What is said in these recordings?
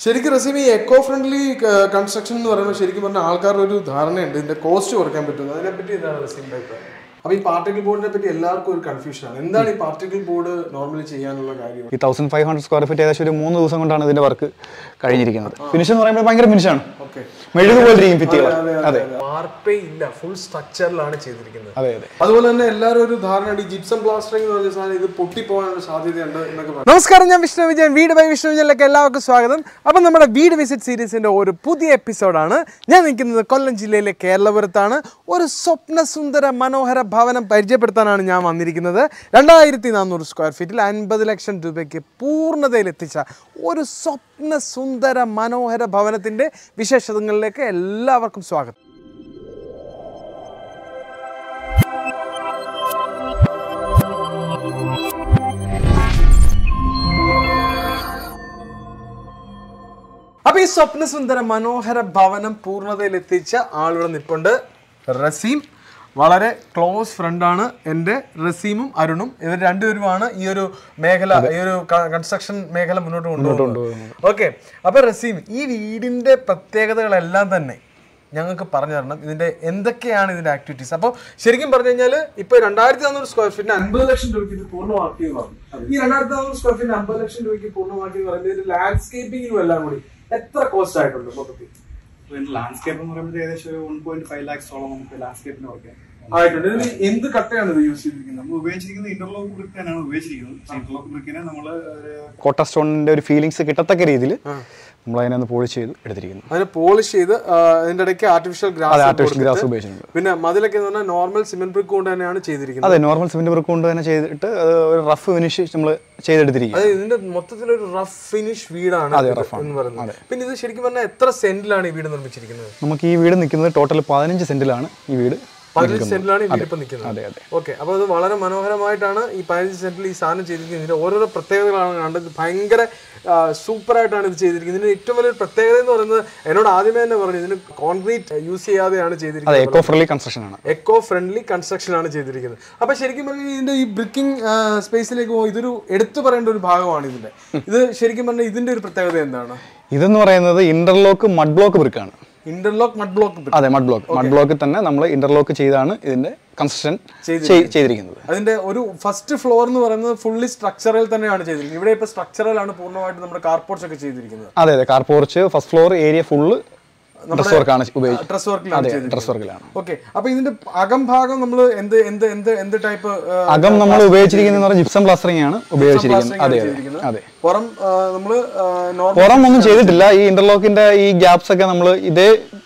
ശരിക്കും റസീം ഈ echo friendly construction എന്ന് പറയുമ്പോൾ ശരിക്കും പറഞ്ഞാൽ ആൾക്കാരുടെ ഒരു ധാരണയുണ്ട് ഇതിന്റെ കോസ്റ്റ് കുറയ്ക്കാൻ പറ്റും അതിനെപ്പറ്റി എന്താണ് റസീമിന്റെ അഭിപ്രായം അപ്പൊ ഈ പാർട്ടിക്കൽ ബോർഡിനെ പറ്റി എല്ലാവർക്കും ഒരു കൺഫ്യൂഷൻ ആണ് എന്താണ് ഈ പാർട്ടിക്കൽ ബോർഡ് നോർമലി ചെയ്യാനുള്ള കാര്യം ഈ thousand five hundred square feet ഏകദേശം ഒരു മൂന്ന് ദിവസം കൊണ്ടാണ് ഇതിന്റെ വർക്ക് കഴിഞ്ഞിരിക്കുന്നത് ഫിനിഷ് എന്ന് പറയുമ്പോൾ ഭയങ്കര ഫിനിഷാണ് ഓക്കെ മെഴുകു പോലെ ഇരിക്കും ഭിത്തികൾ അതെ വാർപ്പേ ഇല്ല ഫുൾ സ്ട്രക്ചറിലാണ് ചെയ്തിരിക്കുന്നത് അതെ അതെ അതുപോലെ തന്നെ എല്ലാവരും ഒരു ധാരണയുണ്ട് ഈ ജിപ്സം പ്ലാസ്റ്ററിംഗ് എന്ന് പറഞ്ഞ സാധനം ഇത് പൊട്ടിപ്പോകാനുള്ള സാധ്യതയുണ്ട് എന്നൊക്കെ പറഞ്ഞു നമസ്കാരം ഞാൻ വിഷ്ണു വിജയൻ വീട് ബൈ വിഷ്ണു വിജയനിലേക്ക് എല്ലാവർക്കും സ്വാഗതം അപ്പം നമ്മുടെ വീട് വിസിറ്റ് സീരീസിന്റെ ഒരു പുതിയ എപ്പിസോഡാണ് ഞാൻ നിൽക്കുന്നത് കൊല്ലം ജില്ലയിലെ കേരളപുരത്താണ് ഒരു സ്വപ്നസുന്ദര മനോഹര ഭവനം പരിചയപ്പെടുത്താനാണ് ഞാൻ വന്നിരിക്കുന്നത് രണ്ടായിരത്തി നാനൂറ് സ്ക്വയർ ഫീറ്റിൽ അൻപത് ലക്ഷം രൂപയ്ക്ക് പൂർണ്ണതയിലെത്തിച്ച ഒരു സ്വപ്ന സുന്ദര മനോഹര ഭവനത്തിന്റെ വിശേഷതകളിലേക്ക് എല്ലാവർക്കും സ്വാഗതം അപ്പൊ ഈ സ്വപ്നസുന്ദര മനോഹര ഭവനം പൂർണ്ണതയിലെത്തിച്ച ആളുടെ നിപ്പുണ്ട് റസീം വളരെ ക്ലോസ് ഫ്രണ്ടാണ് എൻ്റെ റസീമും അരുണും ഇവർ രണ്ടുപേരുമാണ് ഈ ഒരു മേഖല ഈ ഒരു കൺസ്ട്രക്ഷൻ മേഖല മുന്നോട്ട് കൊണ്ടുപോകുന്നത് ഓക്കെ അപ്പൊ റസീം ഈ വീടിന്റെ പ്രത്യേകതകളെല്ലാം തന്നെ ഞങ്ങൾക്ക് പറഞ്ഞു തരണം ഇതിന്റെ എന്തൊക്കെയാണ് ഇതിന്റെ ആക്ടിവിറ്റീസ് അപ്പോൾ ശരിക്കും പറഞ്ഞു കഴിഞ്ഞാൽ ഇപ്പൊ രണ്ടായിരത്തി നാനൂറ് സ്ക്വയർ ഫീറ്റിന് അൻപത് ലക്ഷം രൂപയ്ക്ക് ഇത് പൂർണ്ണമാക്കി എന്ന് പറഞ്ഞു ഈ രണ്ടായിരത്തി നാനൂറ് സ്ക്വയർ ഫീറ്റിന് അമ്പത് ലക്ഷം രൂപയ്ക്ക് പൂർണ്ണമാക്കി എന്ന് പറയുന്നത് ഇത് ലാൻഡ്സ്കേപ്പിംഗിനും എല്ലാം കൂടി എത്ര കോസ്റ്റ് ആയിട്ടുണ്ട് മൊത്തത്തിൽ ലാൻഡ്സ്കേപ്പ് എന്ന് പറയുമ്പോൾ ഏകദേശം ഒരു വൺ പോയിന്റ് ഫൈവ് ലാക്സോളം നമുക്ക് ലാൻഡ്സ്കേപ്പിന് വർക്ക് ആയിട്ടുണ്ട് ഇതിന് എന്ത് കട്ടയാണ് ഇത് യൂസ് ചെയ്തിരിക്കുന്നത് നമ്മൾ ഉപയോഗിച്ചിരിക്കുന്നത് ഇന്റർലോക്ക് ബ്രിക്ക് തന്നെയാണ് ഉപയോഗിച്ചിരിക്കുന്നത് ഇന്റർലോക്ക് ബ്രിക്കിനെ നമ്മൾ കോട്ട സ്റ്റോണിന്റെ ഒരു ഫീലിങ്സ് കിട്ടത്തക്ക രീതിയിൽ നമ്മൾ അതിനെ ഒന്ന് പോളിഷ് ചെയ്ത് എടുത്തിരിക്കുന്നു അതിനെ പോളിഷ് ചെയ്ത് ആ, അതിന്റെ ഇടയ്ക്ക് ആർട്ടിഫിഷ്യൽ അതെ ഗ്രാസ് ആർട്ടിഫിഷ്യൽ ഗ്രാസ് ഉപയോഗിച്ചിട്ടുണ്ട് പിന്നെ മതിലൊക്കെ എന്ന് പറഞ്ഞാൽ നോർമൽ സിമെന്റ് ബ്രിക്ക് കൊണ്ട് തന്നെയാണ് ചെയ്തിരിക്കുന്നത് അതെ നോർമൽ സിമെന്റ് വർക്ക് കൊണ്ട് തന്നെ ചെയ്തിട്ട് അത് ഒരു റഫ് ഫിനിഷ് നമ്മൾ ചെയ്തെടുത്തിരിക്കുക അത് ഇതിന്റെ മൊത്തത്തിലൊരു റഫ് ഫിനിഷ് വീടാണ് അതെ, ഇത് rough ആണ്. എന്ന് പറയുന്നത് പിന്നെ ഇത് ശരിക്കും പറഞ്ഞാൽ എത്ര സെന്റിലാണ് ഈ വീട് നിർമ്മിച്ചിരിക്കുന്നത് നമുക്ക് ഈ വീട് നിൽക്കുന്നത് ടോട്ടൽ പതിനഞ്ച് സെന്റിലാണ് ഈ വീട് പതിനഞ്ച് സെന്റിലാണ് ഈ വീട് ഇപ്പൊ നിൽക്കുന്നത് അതെ അതെ ഓക്കെ അപ്പോൾ അത് വളരെ മനോഹരമായിട്ടാണ് ഈ പതിനഞ്ച് സെന്റിൽ ഈ സാധനം ചെയ്തിരിക്കുന്നത് ഇതിന്റെ ഓരോരോ പ്രത്യേകതകളാണ് കണ്ടത് ഭയങ്കര സൂപ്പർ ആയിട്ടാണ് ഇത് ചെയ്തിരിക്കുന്നത് ഇതിന്റെ ഏറ്റവും വലിയൊരു പ്രത്യേകത എന്ന് പറയുന്നത് എന്നോട് ആദ്യമേ തന്നെ പറഞ്ഞു ഇതിന് കോൺക്രീറ്റ് യൂസ് ചെയ്യാതെയാണ് അതെ ചെയ്തിരിക്കുന്നത് എക്കോ ഫ്രണ്ട്ലി കൺസ്ട്രക്ഷൻ ആണ് എക്കോ ഫ്രണ്ട്ലി കൺസ്ട്രക്ഷൻ ആണ് ചെയ്തിരിക്കുന്നത് അപ്പൊ ശരിക്കും പറഞ്ഞാൽ ഇതിന്റെ ഈ ബ്രിക്കിംഗ് സ്പേസിലേക്ക് പോകുമ്പോൾ ഇതൊരു എടുത്തു പറയേണ്ട ഒരു ഭാഗമാണ് ഇതിന്റെ ഇത് ശരിക്കും പറഞ്ഞാൽ ഇതിന്റെ ഒരു പ്രത്യേകത എന്താണ് ഇതെന്ന് പറയുന്നത് ഇന്റർലോക്ക് മഡ് ബ്ലോക്ക് ബ്രിക്കാണ് ഇന്റർലോക്ക് മഡ് ബ്ലോക്ക് അതെ മഡ് ബ്ലോക്ക് മഡ് ബ്ലോക്കിൽ തന്നെ നമ്മൾ ഇന്റർലോക്ക് ചെയ്താണ് ഇതിന്റെ കൺസ്ട്രക്ഷൻ ചെയ്തിരിക്കുന്നത് അതിന്റെ ഒരു ഫസ്റ്റ് ഫ്ലോർ എന്ന് പറയുന്നത് ഫുള്ളി സ്ട്രക്ചറൽ തന്നെയാണ് ചെയ്തിരിക്കുന്നത് ഇവിടെ ഇപ്പൊ സ്ട്രക്ചറൽ ആണ് പൂർണ്ണമായിട്ട് നമ്മുടെ കാർപോർട്സ് ഒക്കെ ചെയ്തിരിക്കുന്നത് അതെ അതെ car porch first floor area full truss വർക്കാണ് ഉപയോഗിച്ചത് ഡ്രസ് വർക്കിലാണ് അതെ ഡ്രസ് വർക്കിലാണ് ഓക്കെ അപ്പൊ ഇതിന്റെ അകം ഭാഗം നമ്മൾ എന്ത് എന്ത് എന്ത് എന്ത് ടൈപ്പ് അകം നമ്മൾ ഉപയോഗിച്ചിരിക്കുന്നത് പറഞ്ഞാൽ ജിപ്സം പ്ലാസ്റ്ററിംഗ് ആണ് ഉപയോഗിച്ചിരിക്കുന്നത് അതെ അതെ അതെ പുറം ആ, നമ്മള് നോർമൽ പുറം ഒന്നും ചെയ്തിട്ടില്ല ഈ ഇന്റർലോക്കിന്റെ ഈ ഗ്യാപ്സ് ഒക്കെ നമ്മൾ ഇതേ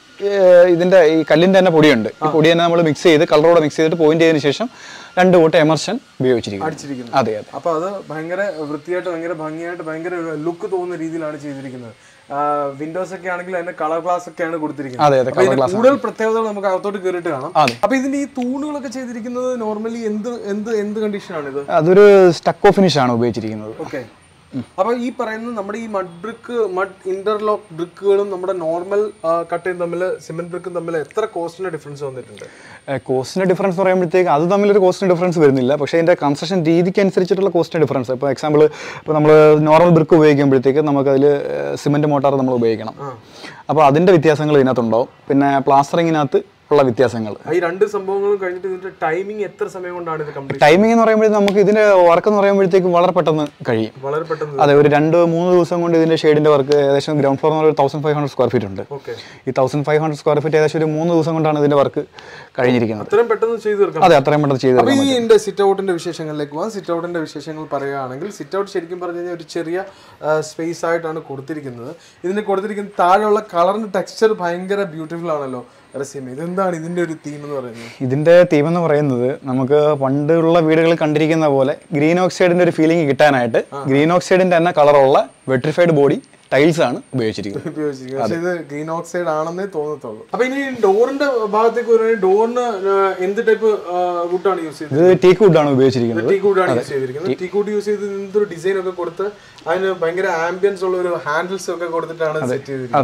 ഏർ, ഇതിന്റെ ഈ കല്ലിന്റെ തന്നെ പൊടിയുണ്ട് ഈ പൊടി തന്നെ നമ്മൾ മിക്സ് ചെയ്ത് കളറോടെ മിക്സ് ചെയ്തിട്ട് പോയിന്റ് ചെയ്തതിനു ശേഷം രണ്ട് കൂട്ടം എമർഷൻ ഉപയോഗിച്ചിരിക്കുന്നു അടിച്ചിരിക്കുന്നത് അതെ അതെ അപ്പൊ അത് ഭയങ്കര വൃത്തിയായിട്ട് ഭയങ്കര ഭംഗിയായിട്ട് ഭയങ്കര ലുക്ക് തോന്നുന്ന രീതിയിലാണ് ചെയ്തിരിക്കുന്നത് വിൻഡോസ് ഒക്കെ ആണെങ്കിൽ അതിന്റെ കളർ ഗ്ലാസ് ഒക്കെയാണ് കൊടുത്തിരിക്കുന്നത് അതെ, അതെ, അപ്പൊ ഇതിന്റെ കൂടുതൽ പ്രത്യേകതകൾ നമുക്ക് അകത്തോട്ട് കയറിയിട്ട് കാണാം അതെ. അപ്പൊ ഇതിന്റെ ഈ തൂണുകളൊക്കെ ചെയ്തിരിക്കുന്നത് നോർമലി എന്ത് എന്ത് എന്ത് കണ്ടീഷനാണ് ഇത് അതൊരു സ്റ്റക്കോ ഫിനിഷ് ആണ് ഉപയോഗിച്ചിരിക്കുന്നത് ഓക്കെ അപ്പൊ ഈ പറയുന്ന നമ്മുടെ ഈ മഡ് ബ്രിക്ക് മഡ് ഇന്റർലോക്ക് ബ്രിക്കുകളും നമ്മുടെ നോർമൽ കട്ടയും തമ്മിൽ സിമെന്റ് ബ്രിക്കും തമ്മിൽ എത്ര കോസ്റ്റിന്റെ ഡിഫറൻസ് വന്നിട്ടുണ്ട് കോസ്റ്റിന്റെ ഡിഫറൻസ് പറയുമ്പോഴത്തേക്ക് അത് തമ്മിലൊരു കോസ്റ്റിന് ഡിഫറൻസ് വരുന്നില്ല പക്ഷേ അതിന്റെ കൺസ്ട്രക്ഷൻ രീതിക്ക് അനുസരിച്ചിട്ടുള്ള കോസ്റ്റിന് ഡിഫറൻസ് ഇപ്പോൾ എക്സാമ്പിൾ ഇപ്പോൾ നമ്മൾ നോർമൽ ബ്രിക്ക് ഉപയോഗിക്കുമ്പോഴത്തേക്ക് നമുക്ക് അതിൽ സിമെന്റ് മോട്ടാർ നമ്മൾ ഉപയോഗിക്കണം അപ്പോൾ അതിന്റെ വ്യത്യാസങ്ങൾ ഇതിനകത്തുണ്ടാവും പിന്നെ പ്ലാസ്റ്ററിങ്ങിനകത്ത് ഉള്ള വ്യത്യാസങ്ങൾ ഈ രണ്ട് സംഭവങ്ങളും കഴിഞ്ഞിട്ട് ഇതിന്റെ ടൈമിംഗ് എത്ര സമയം കൊണ്ടാണ് ഇത് കംപ്ലീറ്റ് ടൈമിംഗ് എന്ന് പറയുമ്പോഴത്തേക്ക് നമുക്ക് ഇതിന്റെ വർക്ക് എന്ന് പറയുമ്പോഴത്തേക്കും വളരെ പെട്ടെന്ന് കഴിയും വളരെ പെട്ടെന്ന് അതെ ഒരു രണ്ട് മൂന്ന് ദിവസം കൊണ്ട് ഇതിന്റെ ഷെയ്ഡിന്റെ വർക്ക് ഏകദേശം ഗ്രൗണ്ട് ഫ്ലോർ എന്ന് പറയുന്നത് thousand five hundred square feet ഉണ്ട് ഓക്കെ ഈ thousand five hundred square feet ഏകദേശം ഒരു മൂന്ന് ദിവസം കൊണ്ടാണ് ഇതിന്റെ വർക്ക് കഴിഞ്ഞിരിക്കുന്നത് അത്രയും പെട്ടെന്ന് ചെയ്തു തീർക്കാം അതെ അത്രയും പെട്ടെന്ന് ചെയ്ത് അപ്പൊ ഈ എന്റെ സിറ്റ് ഔട്ടിന്റെ വിശേഷങ്ങളിലേക്ക് പോകാം സിറ്റ് ഔട്ടിന്റെ വിശേഷങ്ങൾ പറയുകയാണെങ്കിൽ സിറ്റ് ഔട്ട് ശരിക്കും പറഞ്ഞു കഴിഞ്ഞാൽ ഒരു ചെറിയ സ്പേസ് ആയിട്ടാണ് കൊടുത്തിരിക്കുന്നത് ഇതിന് കൊടുത്തിരിക്കുന്ന താഴെയുള്ള കളറിന്റെ ടെക്സ്ചർ ഭയങ്കര ബ്യൂട്ടിഫുൾ ആണല്ലോ റസീമ ഇതെന്താണ് ഇതിന്റെ ഒരു തീം എന്ന് പറയുന്നത് ഇതിന്റെ തീം എന്ന് പറയുന്നത് നമുക്ക് പണ്ടുള്ള വീടുകളിൽ കണ്ടിരിക്കുന്ന പോലെ ഗ്രീൻ ഓക്സൈഡിന്റെ ഒരു ഫീലിംഗ് കിട്ടാനായിട്ട് ഗ്രീൻ ഓക്സൈഡിന്റെ തന്നെ കളറുള്ള വെട്രിഫൈഡ് ബോഡി ടൈൽസ് ആണ് ഉപയോഗിച്ചിരിക്കുന്നത് ഉപയോഗിച്ചിരിക്കുന്നത് പക്ഷേ ഇത് ഗ്രീൻ ഓക്സൈഡ് ആണെന്നേ തോന്നത്തുള്ളൂ അപ്പൊ ഇനി ഡോറിന്റെ ഭാഗത്തേക്ക് വരുവാണെങ്കിൽ ഡോറിന് എന്ത് ടൈപ്പ് വുഡാണ് യൂസ് ചെയ്തത് ഇത് ടീക്ക് വുഡ് ആണ് ഉപയോഗിച്ചിരിക്കുന്നത് ടീ കൂടാണ് യൂസ് ചെയ്തിരിക്കുന്നത് ടീ കൂട്ട് യൂസ് ചെയ്ത് എന്തൊരു ഡിസൈൻ ഒക്കെ കൊടുത്ത് അതിന് ഭയങ്കര ആംബിയൻസ് ഉള്ള ഒരു ഹാൻഡിൽസ് ഒക്കെ കൊടുത്തിട്ടാണ് സെറ്റ് ചെയ്തിരിക്കുന്നത് അതെ അതെ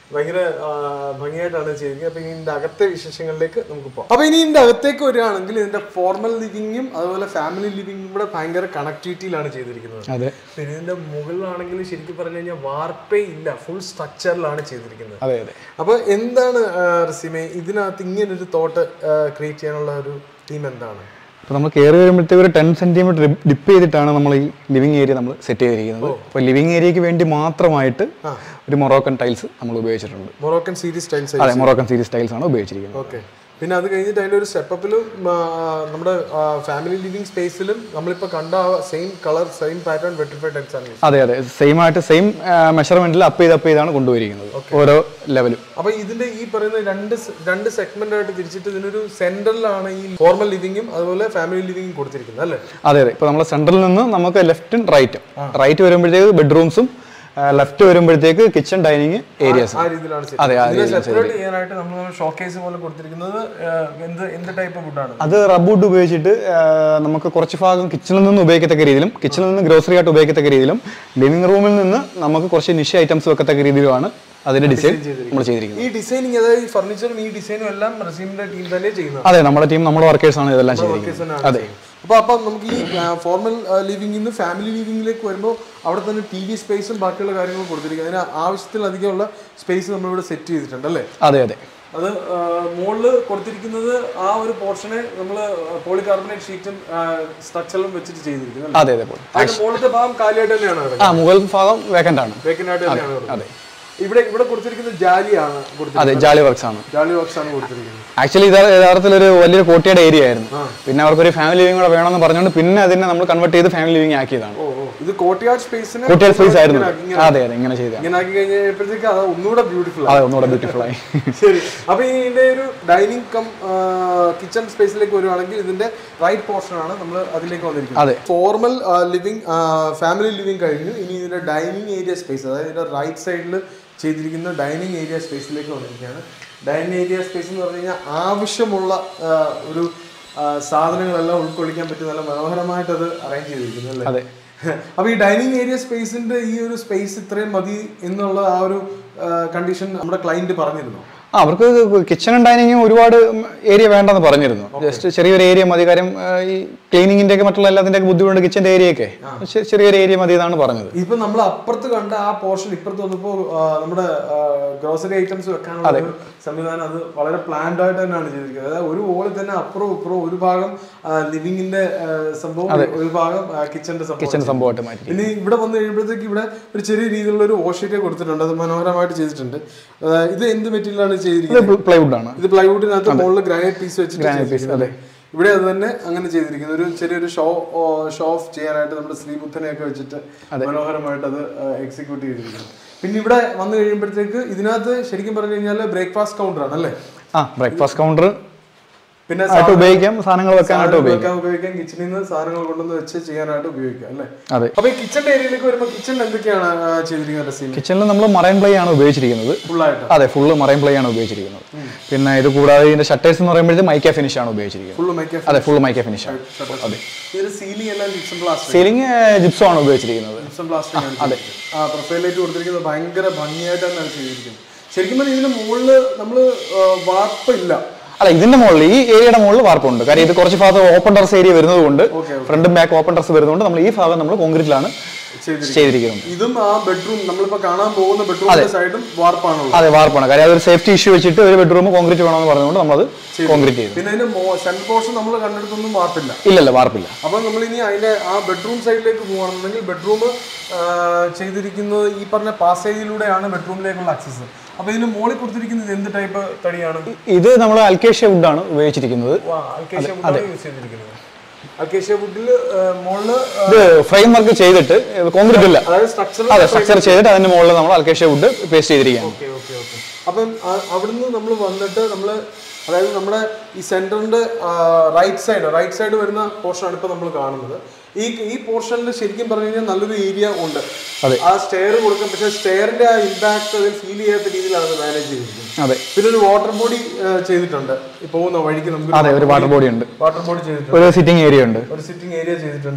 ഭയങ്കര ആ, ഭംഗിയായിട്ടാണ് ചെയ്തിരിക്കുന്നത് അപ്പൊ ഇനി ഇതിന്റെ അകത്തെ വിശേഷങ്ങളിലേക്ക് നമുക്ക് പോകാം അപ്പൊ ഇനി ഇതിന്റെ അകത്തേക്ക് വരികയാണെങ്കിൽ ഇതിന്റെ ഫോർമൽ ലിവിങ്ങും അതുപോലെ ഫാമിലി ലിവിങ്ങും കൂടെ ഭയങ്കര കണക്ടിവിറ്റിയിലാണ് ചെയ്തിരിക്കുന്നത് അതെ പിന്നെ ഇതിന്റെ മുകളിലാണെങ്കിൽ ശരിക്കും പറഞ്ഞു കഴിഞ്ഞാൽ വാർപ്പേ ഇല്ല ഫുൾ സ്ട്രക്ചറിലാണ് ചെയ്തിരിക്കുന്നത് അതെ അതെ അപ്പൊ എന്താണ് ആ, റസിമെ ഇതിനകത്ത് ഇങ്ങനൊരു തോട്ട് ക്രിയേറ്റ് ചെയ്യാനുള്ള ഒരു തീം എന്താണ് അപ്പോൾ നമ്മൾ കയറി വരുമ്പോഴത്തേക്ക് ഒരു ടെൻ സെന്റിമീറ്റർ ഡിപ്പ് ചെയ്തിട്ടാണ് നമ്മൾ ഈ ലിവിങ് ഏരിയ നമ്മൾ സെറ്റ് ചെയ്തിരിക്കുന്നത് അപ്പോൾ ലിവിങ് ഏരിയയ്ക്ക് വേണ്ടി മാത്രമായിട്ട് ഒരു മൊറോക്കൻ ടൈൽസ് നമ്മൾ ഉപയോഗിച്ചിട്ടുണ്ട് മൊറോക്കൻ സീരീസ് സ്റ്റൈൽസ് അതെ മൊറോക്കൻ സീരീസ് ടൈൽസ് ആണ് ഉപയോഗിച്ചിരിക്കുന്നത് ഓക്കെ പിന്നെ അത് കഴിഞ്ഞിട്ട് അതിന്റെ ഒരു സ്റ്റെപ്പിലും നമ്മുടെ ഫാമിലി ലിവിംഗ് സ്പേസിലും നമ്മളിപ്പോ കണ്ട same colour same pattern vitrified tiles ആണ് അതെ അതെ സെയിം ആയിട്ട് സെയിം മെഷർമെന്റിൽ അപ്പ് ചെയ്ത് അപ്പ് ചെയ്താണ് കൊണ്ടുപോയിരിക്കുന്നത് ഓരോ ലെവലും അപ്പൊ ഇതിന്റെ ഈ പറയുന്ന രണ്ട് സെ- രണ്ട് സെഗ്മെന്റ് ആയിട്ട് തിരിച്ചിട്ട് ഇതിനൊരു സെന്ററിലാണ് ഈ ഫോർമൽ ലിവിങ്ങും അതുപോലെ ഫാമിലി ലിവിങ്ങും കൊടുത്തിരിക്കുന്നത് അല്ലേ അതെ അതെ ഇപ്പോൾ നമ്മൾ സെൻട്രലിൽ നിന്ന് നമുക്ക് ലെഫ്റ്റും റൈറ്റും റൈറ്റ് വരുമ്പോഴത്തേക്ക് ബെഡ്റൂംസും ലെഫ്റ്റ് വരുമ്പോഴത്തേക്ക് കിച്ചൺ ഡൈനിങ് ഏരിയാസ് ആ രീതിയിലാണ് set. അതെ, ആ ഇതിനെ സെപ്പറേറ്റ് ചെയ്യാനായിട്ട് നമ്മൾ ഷോക്കേസ് പോലെ കൊടുത്തിരിക്കുന്നത് ആ, എന്ത് എന്ത് ടൈപ്പ് വുഡാണ് അത് റബ്ബുഡ് ഉപയോഗിച്ചിട്ട് ആ, നമുക്ക് കുറച്ച് ഭാഗം കിച്ചണിൽ നിന്ന് ഉപയോഗിക്കത്തക്ക രീതിയിലും കിച്ചണിൽ നിന്ന് ഗ്രോസറി ആയിട്ട് ഉപയോഗിക്കത്തക്ക രീതിയിലും ലിവിംഗ് റൂമിൽ നിന്ന് നമുക്ക് കുറച്ച് നിഷ ഐറ്റംസ് വെക്കത്തക്ക രീതിയിലുമാണ് അതിന്റെ ഡിസൈൻ നമ്മൾ ചെയ്തിരിക്കുന്നത് ഈ ഡിസൈനിങ് അതായത് ഈ ഫർണിച്ചറും ഈ ഡിസൈനും എല്ലാം റസീമിന്റെ ടീം തന്നെ ചെയ്യുന്നത് അതെ നമ്മുടെ ടീം നമ്മുടെ വർക്കേഴ്സ് ആണ് ഇതെല്ലാം ചെയ്തിരിക്കുന്നത് അതെ അപ്പൊ അപ്പൊ നമുക്ക് ഈ ഫോർമൽ ലിവിംഗിൽ നിന്ന് ഫാമിലി ലിവിംഗിലേക്ക് വരുമ്പോൾ അവിടെ തന്നെ ടി വി സ്പേസും ബാക്കിയുള്ള കാര്യങ്ങളും കൊടുത്തിരിക്കും അതിന് ആവശ്യത്തിലധികമുള്ള സ്പേസ് നമ്മളിവിടെ സെറ്റ് ചെയ്തിട്ടുണ്ട് അല്ലേ അതെ അതെ അത് മുകളിൽ കൊടുത്തിരിക്കുന്നത് ആ ഒരു പോർഷനെ നമ്മൾ പോളികാർബണേറ്റ് ഷീറ്റും സ്ട്രക്ചറും വെച്ചിട്ട് ചെയ്തിരിക്കുന്നത് അല്ലേ? അതെ അതെ പോയി. അതിന്റെ മുകളിലത്തെ ഭാഗം കാലിയായിട്ട് തന്നെയാണ് കിടക്കുന്നത്. ആ മുകൾ ഭാഗം വേക്കൻ്റ് ആണ് Vacant ആയിട്ട് തന്നെയാണ് കിടക്കുന്നത്. ഇവിടെ ഇവിടെ കൊടുത്തിരിക്കുന്നത് ജാലിയാണ് കൊടുത്തിരിക്കുന്നത് അതെ ജാലി വർക്ക്സ് ആണ് ജാലി വർക്ക്സ് ആണ് കൊടുത്തിരിക്കുന്നത് ആക്ച്വലി ഇത് യഥാർത്ഥത്തിൽ ഒരു വലിയൊരു കോട്ടയുടെ ഏരിയ ആയിരുന്നു പിന്നെ അവർക്കൊരു ഫാമിലി ലിവിംഗ് കൂടെ വേണമെന്ന് പറഞ്ഞുകൊണ്ട് പിന്നെ അതിനെ നമ്മൾ കൺവേർട്ട് ചെയ്ത് ഫാമിലി ലിവിംഗ് ആക്കിയതാണ് ഓ ഓ ഇത് കോട്ടിയാട് സ്പേസിന് കോട്ടയുടെ സ്പേസ് ആയിരുന്നു അതെ അതെ ഇങ്ങനെ ചെയ്തതാണ് ഇങ്ങനെ ആക്കി കഴിഞ്ഞപ്പോഴത്തേക്ക് അത് ഒന്നുകൂടെ ബ്യൂട്ടിഫുൾ അതെ ഒന്നുകൂടെ ബ്യൂട്ടിഫുൾ ആയി ശരി അപ്പൊ ഈ ഇതിന്റെ ഒരു ഡൈനിങ് കം കിച്ചൺ സ്പേസിലേക്ക് വരുവാണെങ്കിൽ ഇതിന്റെ റൈറ്റ് പോർഷൻ ആണ് നമ്മൾ അതിലേക്ക് വന്നിരിക്കുന്നത് അതെ. ഫോർമൽ ലിവിംഗ് ഫാമിലി ലിവിംഗ് കഴിഞ്ഞു ഇനി ഇതിന്റെ ഡൈനിങ് ഏരിയ സ്പേസ് അതായത് ഇതിന്റെ റൈറ്റ് സൈഡിൽ ചെയ്തിരിക്കുന്ന ഡൈനിങ് ഏരിയ സ്പേസിലേക്ക് വന്നിരിക്കുകയാണ് ഡൈനിങ് ഏരിയ സ്പേസ് എന്ന് പറഞ്ഞു കഴിഞ്ഞാൽ ആവശ്യമുള്ള ആ, ഒരു ആ, സാധനങ്ങളെല്ലാം ഉൾക്കൊള്ളിക്കാൻ പറ്റിയ നല്ല മനോഹരമായിട്ട് അത് അറേഞ്ച് ചെയ്തിരിക്കുന്നു അല്ലേ അതെ. അപ്പൊ ഈ ഡൈനിങ് ഏരിയ സ്പേസിന്റെ ഈ ഒരു സ്പേസ് ഇത്രയും മതി എന്നുള്ള ആ ഒരു കണ്ടീഷൻ നമ്മുടെ ക്ലയന്റ് പറഞ്ഞിരുന്നു ആ അവർക്ക് കിച്ചണും ഡൈനിങ്ങും ഒരുപാട് ഏരിയ വേണ്ടെന്ന് പറഞ്ഞിരുന്നു ജസ്റ്റ് ചെറിയൊരു ഏരിയ മതി കാര്യം ആ, ഈ ക്ലീനിങ്ങിന്റെ ഒക്കെ മറ്റുള്ള എല്ലാത്തിൻ്റെ ഒക്കെ ബുദ്ധിമുട്ട് കിച്ചന്റെ ഏരിയയൊക്കെ ചെ- ചെറിയൊരു ഏരിയ മതി എന്നാണ് പറഞ്ഞത് ഇപ്പൊ നമ്മൾ അപ്പുറത്ത് കണ്ട ആ പോർഷൻ ഇപ്പുറത്ത് വന്നപ്പോ ആ, നമ്മുടെ ഗ്രോസറി ഐറ്റംസ് വെക്കാനുള്ള ഒരു സംവിധാനം അത് വളരെ പ്ലാൻഡ് ആയിട്ട് തന്നെയാണ് ചെയ്തിരിക്കുന്നത് അതായത് ഒരു വോളിൽ തന്നെ അപ്പുറവും ഇപ്പുറവും ഒരു ഭാഗം ലിവിങ്ങിന്റെ സംഭവം ഒരു ഭാഗം കിച്ചന്റെ സംഭവം കിച്ചൺ സംഭവമായിട്ട് മാറ്റി പിന്നെ ഇവിടെ വന്നു കഴിയുമ്പോഴത്തേക്ക് ഇവിടെ ഒരു ചെറിയ രീതിയിലുള്ള ഒരു വാഷ് കൊടുത്തിട്ടുണ്ട് അത് മനോഹരമായിട്ട് ചെയ്തിട്ടുണ്ട് ആ, ഇത് എന്ത് മെറ്റീരിയലാണ് ചെയ്തിരിക്കുന്നത് പ്ലൈവുഡ് ആണ് ഇത് പ്ലൈവുഡിനകത്ത് മുകളിൽ ഗ്രാനൈറ്റ് പീസ് വെച്ചിട്ട് Granite piece, ചെയ്തിരിക്കുന്നത്. ഇവിടെ അത് തന്നെ അങ്ങനെ ചെയ്തിരിക്കുന്നു ഒരു ചെറിയൊരു ഷോ ഷോ ഓഫ് ചെയ്യാനായിട്ട് നമ്മുടെ ശ്രീബുദ്ധനെയൊക്കെ വെച്ചിട്ട് മനോഹരമായിട്ട് അത് എക്സിക്യൂട്ട് ചെയ്തിരിക്കുന്നു പിന്നെ ഇവിടെ വന്നു കഴിയുമ്പോഴത്തേക്ക് ഇതിനകത്ത് ശരിക്കും പറഞ്ഞു കഴിഞ്ഞാൽ ബ്രേക്ക്ഫാസ്റ്റ് കൗണ്ടർ ആണ് അല്ലേ ആ ബ്രേക്ക്ഫാസ്റ്റ് കൗണ്ടർ പിന്നെ ആയിട്ട് ഉപയോഗിക്കാം സാധനങ്ങൾ വെക്കാനായിട്ട് സാധനങ്ങൾ ഉപയോഗിക്കാം വെക്കാൻ ഉപയോഗിക്കാം കിച്ചണിൽ നിന്ന് സാധനങ്ങൾ കൊണ്ടുവന്ന് വെച്ച് ചെയ്യാനായിട്ട് ഉപയോഗിക്കാം അല്ലേ അതെ അപ്പൊ ഈ കിച്ചണിന്റെ ഏരിയയിലേക്ക് വരുമ്പോൾ കിച്ചണിൽ എന്തൊക്കെയാണ് ആ, ചെയ്തിരിക്കുന്നത് സീൻ കിച്ചണിൽ നമ്മൾ മറൈൻ പ്ലേ ആണ് ഉപയോഗിച്ചിരിക്കുന്നത് ഫുള്ളായിട്ട് അതെ ഫുള്ള് മറൈൻ പ്ലേ ആണ് ഉപയോഗിച്ചിരിക്കുന്നത് പിന്നെ ഇത് കൂടാതെ ഇതിന്റെ ഷട്ടേഴ്സ് എന്ന് പറയുമ്പോഴത്തേക്ക് മൈക്ക ഫിനിഷ് ആണ് ഉപയോഗിച്ചിരിക്കുന്നത് ഫുള്ള് മേക്ക് അതെ ഫുള്ള് മൈക്ക ഫിനിഷ് ആണ് അതെ ഇതിന് സീലിംഗ് എല്ലാം ജിപ്സം പ്ലാസ്റ്റർ സീലിംഗ് ജിപ്സോ ആണ് ഉപയോഗിച്ചിരിക്കുന്നത് ജിപ്സം പ്ലാസ്റ്റിക് ആണ് അതെ ആ പ്രൊഫൈലിലേക്ക് കൊടുത്തിരിക്കുന്നത് ഭയങ്കര ഭംഗിയായിട്ട് തന്നെയാണ് ചെയ്തിരിക്കുന്നത് ശരിക്കും പറഞ്ഞാൽ ഇതിന് മുകളില് നമ്മള് വാർപ്പില്ല അല്ല ഇതിന്റെ മുകളിൽ ഈ ഏരിയയുടെ മുകളിൽ വാർപ്പുണ്ട് കാര്യം ഇത് കുറച്ച് ഭാഗത്ത് ഓപ്പൺ ടെറസ് ഏരിയ വരുന്നത് കൊണ്ട് ഫ്രണ്ടും ബാക്ക് ഓപ്പൺ ടെറസ് വരുന്നതുകൊണ്ട് നമ്മൾ ഈ ഭാഗം നമ്മൾ കോൺക്രീറ്റിലാണ് ചെയ്തിരിക്കുന്നത് ഇതും ആ ബെഡ്റൂം നമ്മളിപ്പോ കാണാൻ പോകുന്ന ബെഡ്റൂമിന്റെ സൈഡും വാർപ്പാണുള്ളത് അതെ വാർപ്പാണ് കാര്യം അതൊരു സേഫ്റ്റി ഇഷ്യൂ വെച്ചിട്ട് ഒരു ബെഡ്റൂം കോൺക്രീറ്റ് വേണമെന്ന് പറഞ്ഞുകൊണ്ട് നമ്മളത് കോൺക്രീറ്റ് ചെയ്തു പിന്നെ അതിന്റെ സെൻട്രൽ പോർഷൻ നമ്മൾ കണ്ടെടുത്തൊന്നും വാർപ്പില്ല ഇല്ലല്ല വാർപ്പില്ല അപ്പൊ നമ്മൾ ഇനി അതിന്റെ ആ ബെഡ്റൂം സൈഡിലേക്ക് പോകണമെന്നുണ്ടെങ്കിൽ ബെഡ്റൂം ചെയ്തിരിക്കുന്നത് ഈ പറഞ്ഞ പാസേജിലൂടെയാണ് ബെഡ്റൂമിലേക്കുള്ള ആക്സസ് അപ്പൊ ഇതിന് മുകളിൽ കൊടുത്തിരിക്കുന്നത് എന്ത് ടൈപ്പ് തടിയാണ് ഇത് നമ്മൾ അൽക്കേഷ്യ വുഡാണ് ഉപയോഗിച്ചിരിക്കുന്നത് അൽക്കേഷ്യ വുഡാണ് യൂസ് ചെയ്തിരിക്കുന്നത് അൽക്കേഷ്യ വുഡിൽ മുകളില് ഇത് ഫ്രെയിം വർക്ക് ചെയ്തിട്ട് കോൺക്രീറ്റ് ഇല്ല അതായത് സ്ട്രക്ചർ അതെ സ്ട്രക്ചർ ചെയ്തിട്ട് അതിന്റെ മുകളിൽ നമ്മൾ അൽക്കേഷ്യ വുഡ് പേസ്റ്റ് ചെയ്തിരിക്കുകയാണ് ഓക്കെ ഓക്കെ ഓക്കെ അപ്പം ആ- അവിടുന്ന് നമ്മൾ വന്നിട്ട് നമ്മൾ അതായത് നമ്മുടെ ഈ സെന്ററിന്റെ റൈറ്റ് സൈഡ് റൈറ്റ് സൈഡ് വരുന്ന പോർഷനാണ് ഇപ്പോൾ നമ്മൾ കാണുന്നത് ഈ ഈ പോർഷനിൽ ശരിക്കും പറഞ്ഞു കഴിഞ്ഞാൽ നല്ലൊരു ഏരിയ ഉണ്ട് അതെ. ആ സ്റ്റെയർ കൊടുക്കാം പക്ഷേ സ്റ്റെയറിന്റെ ആ ഇമ്പാക്ട് അതിൽ ഫീൽ ചെയ്യാത്ത രീതിയിലാണ് അത് മാനേജ് ചെയ്തിരിക്കുന്നത് അതെ പിന്നെ ഒരു വാട്ടർ ബോഡി ചെയ്തിട്ടുണ്ട് ഈ പോകുന്ന വഴിക്ക് നമുക്ക് അതെ ഒരു വാട്ടർ ബോഡി ഉണ്ട് വാട്ടർ ബോഡി ചെയ്തിട്ടുണ്ട് ഒരു സിറ്റിംഗ് ഏരിയ ഉണ്ട് ഒരു സിറ്റിംഗ് ഏരിയ ചെയ്തിട്ടുണ്ട്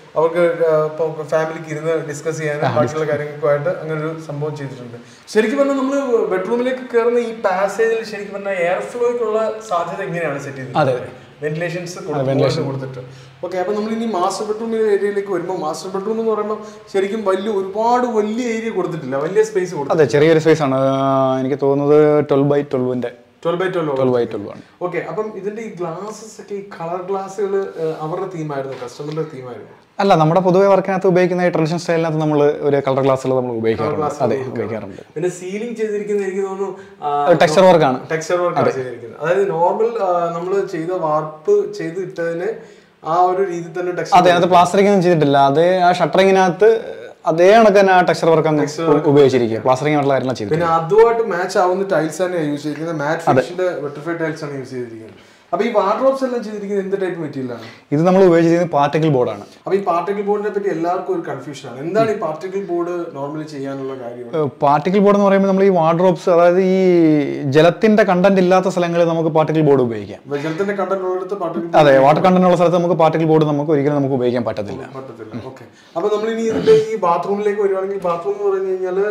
അവർക്ക് ഫാമിലിക്ക് ഇരുന്ന് ഡിസ്കസ് ചെയ്യാനും ബാക്കിയുള്ള കാര്യങ്ങൾക്കുമായിട്ട് അങ്ങനെ ഒരു സംഭവം ചെയ്തിട്ടുണ്ട് ശരിക്കും പറഞ്ഞാൽ നമ്മൾ ബെഡ്റൂമിലേക്ക് കയറുന്ന ഈ പാസേജിൽ ശരിക്കും പറഞ്ഞാൽ എയർ ഫ്ലോയ്ക്കുള്ള സാധ്യത എങ്ങനെയാണ് സെറ്റ് ചെയ്തത് വെന്റിലേഷൻസ് കൊടുത്തിട്ട് ഓക്കെ അപ്പൊ നമ്മൾ ഇനി മാസ്റ്റർ ബെഡ്റൂം ഏരിയയിലേക്ക് വരുമ്പോൾ മാസ്റ്റർ ബെഡ്റൂം എന്ന് പറയുമ്പോൾ ശരിക്കും വലിയ ഒരുപാട് വലിയ ഏരിയ കൊടുത്തിട്ടില്ല വലിയ സ്പേസ് കൊടുത്തു അതെ ചെറിയൊരു സ്പേസ് ആണ് ആ, എനിക്ക് തോന്നുന്നത് ട്വൽവ് ബൈ ട്വൽവിന്റെ twelve by twelve twelve by twelve ആണ് ഓക്കെ അപ്പം ഇതിന്റെ ഈ ഗ്ലാസസ് ഒക്കെ ഈ കളർ ഗ്ലാസ്സുകൾ അവരുടെ തീമായിരുന്നു കസ്റ്റമറിന്റെ തീമായിരുന്നു അല്ല നമ്മുടെ പൊതുവെ വർക്കിനകത്ത് ഉപയോഗിക്കുന്ന ഈ ട്രഡീഷണൽ സ്റ്റൈലിനകത്ത് നമ്മൾ ഒരു കളർ ഗ്ലാസ്സുകൾ നമ്മൾ ഉപയോഗിക്കാറുണ്ട് അതെ ഉപയോഗിക്കാറുണ്ട് പിന്നെ സീലിംഗ് ചെയ്തിരിക്കുന്നത് എനിക്ക് തോന്നുന്നു ടെക്സ്ചർ വർക്കാണ് ടെക്സ്ചർ വർക്കാണ് ചെയ്തിരിക്കുന്നത് അതായത് നോർമൽ നമ്മൾ ചെയ്ത വാർപ്പ് ചെയ്ത് ഇട്ടതിന് ആ ഒരു രീതിയിൽ തന്നെ ടെക്സ്ചർ അതെ അതിനകത്ത് പ്ലാസ്റ്ററിംഗ് ഒന്നും ചെയ്തിട്ടില്ല അതേ ആ ഷട്ടറിങ്ങിനകത്ത് അതേ കണക്ക് തന്നെ ആ ടെക്സ്ചർ വർക്ക് അങ്ങ് ഉപയോഗിച്ചിരിക്കുക പ്ലാസ്റ്ററിംഗ് ആയിട്ടുള്ള കാര്യങ്ങൾ ചെയ്തിട്ടില്ല പിന്നെ അതുമായിട്ട് മാച്ച് ആവുന്ന ടൈൽസ് തന്നെയാണ് യൂസ് ചെയ്തിരിക്കുന്നത് മാറ്റ് ഫിനിഷിന്റെ വെട്രിഫൈഡ് ടൈൽസ് ആണ് യൂസ് ചെയ്തിരിക്കുന്നത് അപ്പൊ ഈ വാർഡ്രോബ്സ് എല്ലാം ചെയ്തിരിക്കുന്നത് എന്ത് ടൈപ്പ് മെറ്റീരിയൽ ആണ് ഇത് നമ്മൾ ഉപയോഗിച്ചിരിക്കുന്നത് പാർട്ടിക്കിൾ ബോർഡാണ് അപ്പൊ ഈ പാർട്ടിക്കിൾ ബോർഡിനെ പറ്റി എല്ലാവർക്കും ഒരു കൺഫ്യൂഷൻ ആണ് എന്താണ് ഈ പാർട്ടിക്കിൾ ബോർഡ് നോർമലി ചെയ്യാനുള്ള കാര്യം പാർട്ടിക്കിൾ ബോർഡ് എന്ന് പറയുമ്പോൾ നമ്മൾ ഈ വാർഡ്രോബ്സ് അതായത് ഈ ജലത്തിന്റെ കണ്ടന്റ് ഇല്ലാത്ത സ്ഥലങ്ങളിൽ നമുക്ക് പാർട്ടിക്കിൾ ബോർഡ് ഉപയോഗിക്കാം ജലത്തിന്റെ കണ്ടന്റ് ഉള്ളിടത്ത് പാർട്ടിക്കിൾ അതെ വാട്ടർ കണ്ടന്റ് ഉള്ള സ്ഥലത്ത് നമുക്ക് പാർട്ടിക്കിൾ ബോർഡ് നമുക്ക് ഒരിക്കലും നമുക്ക് ഉപയോഗിക്കാൻ പറ്റത്തില്ല പറ്റത്തില്ല ഓക്കെ അപ്പൊ നമ്മൾ ഇനി ഇതിന്റെ ഈ ബാത്റൂമിലേക്ക് വരുവാണെങ്കിൽ ബാത്റൂം എന്ന് പറഞ്ഞു കഴിഞ്ഞാൽ